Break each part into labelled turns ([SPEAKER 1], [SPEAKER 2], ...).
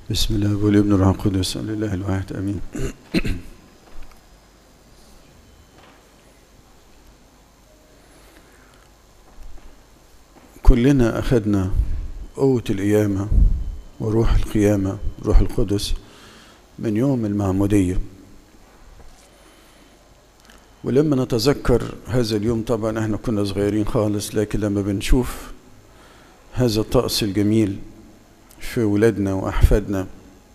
[SPEAKER 1] بسم الله والابن الروح القدس لله الواحد امين كلنا اخذنا قوة القيامة وروح القيامة روح القدس من يوم المعمودية ولما نتذكر هذا اليوم طبعا احنا كنا صغيرين خالص لكن لما بنشوف هذا الطقس الجميل في ولادنا وأحفادنا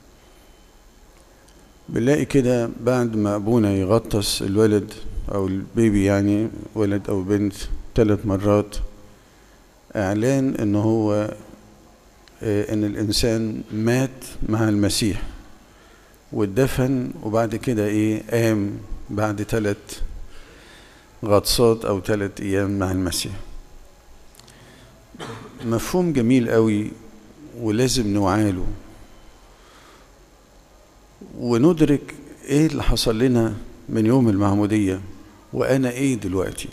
[SPEAKER 1] بنلاقي كده بعد ما أبونا يغطس الولد أو البيبي يعني ولد أو بنت ثلاث مرات إعلان إن هو إن الإنسان مات مع المسيح واتدفن وبعد كده إيه قام بعد ثلاث غطسات أو ثلاث أيام مع المسيح مفهوم جميل قوي ولازم نوعاله وندرك ايه اللي حصل لنا من يوم المعمودية وانا ايه دلوقتي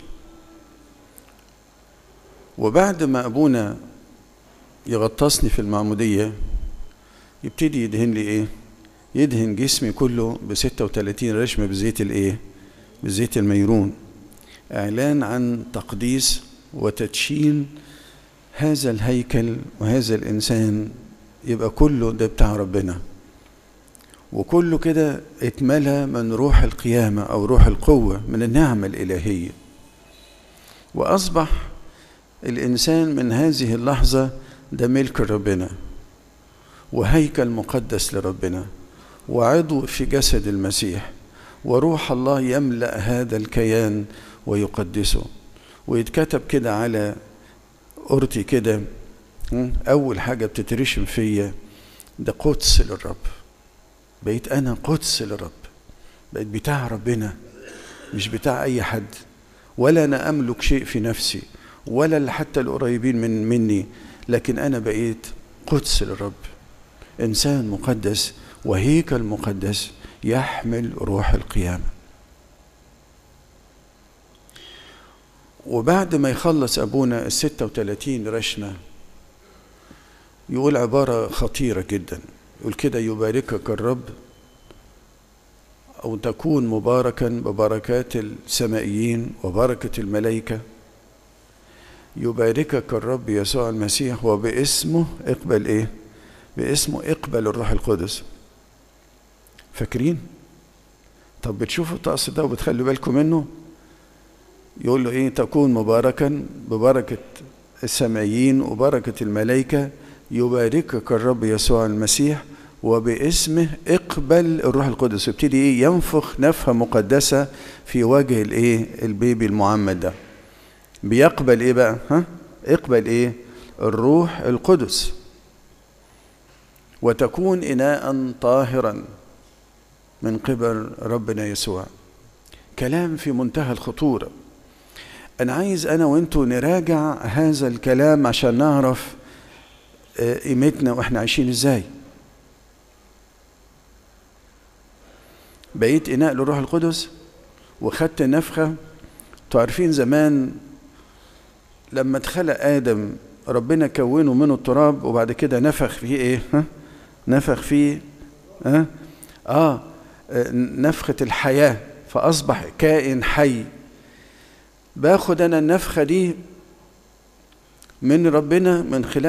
[SPEAKER 1] وبعد ما ابونا يغطسني في المعمودية يبتدي يدهن لي ايه يدهن جسمي كله بستة وتلاتين رشمة بزيت الايه بزيت الميرون اعلان عن تقديس وتدشين هذا الهيكل وهذا الإنسان يبقى كله ده بتاع ربنا وكله كده اتملى من روح القيامة أو روح القوة من النعمة الإلهية وأصبح الإنسان من هذه اللحظة ده ملك ربنا وهيكل مقدس لربنا وعضو في جسد المسيح وروح الله يملأ هذا الكيان ويقدسه ويتكتب كده على قرتي كده أول حاجة بتترشم فيا ده قدس للرب بقيت أنا قدس للرب بقيت بتاع ربنا مش بتاع أي حد ولا أنا أملك شيء في نفسي ولا حتى القريبين من مني لكن أنا بقيت قدس للرب إنسان مقدس وهيكل مقدس يحمل روح القيامه وبعد ما يخلص أبونا الستة وتلاتين رشمة يقول عبارة خطيرة جدا يقول كده يباركك الرب أو تكون مباركا ببركات السمائيين وبركة الملائكة يباركك الرب يسوع المسيح وباسمه اقبل ايه باسمه اقبل الروح القدس فاكرين طب بتشوفوا الطقس ده وبتخلوا بالكم منه يقول له ايه تكون مباركا ببركة السمائيين وبركة الملائكة يباركك الرب يسوع المسيح وباسمه اقبل الروح القدس يبتدي ايه ينفخ نفخة مقدسة في وجه الايه البيبي المعمد ده بيقبل ايه بقى ها اقبل ايه الروح القدس وتكون اناء طاهرا من قبل ربنا يسوع كلام في منتهى الخطوره أنا عايز أنا وأنتوا نراجع هذا الكلام عشان نعرف قيمتنا وإحنا عايشين إزاي. بقيت إناء للروح القدس وخدت نفخة تعرفين زمان لما اتخلق آدم ربنا كونه من التراب وبعد كده نفخ فيه إيه؟ ها؟ نفخ فيه ها؟ آه نفخة الحياة فأصبح كائن حي باخد انا النفخه دي من ربنا من خلال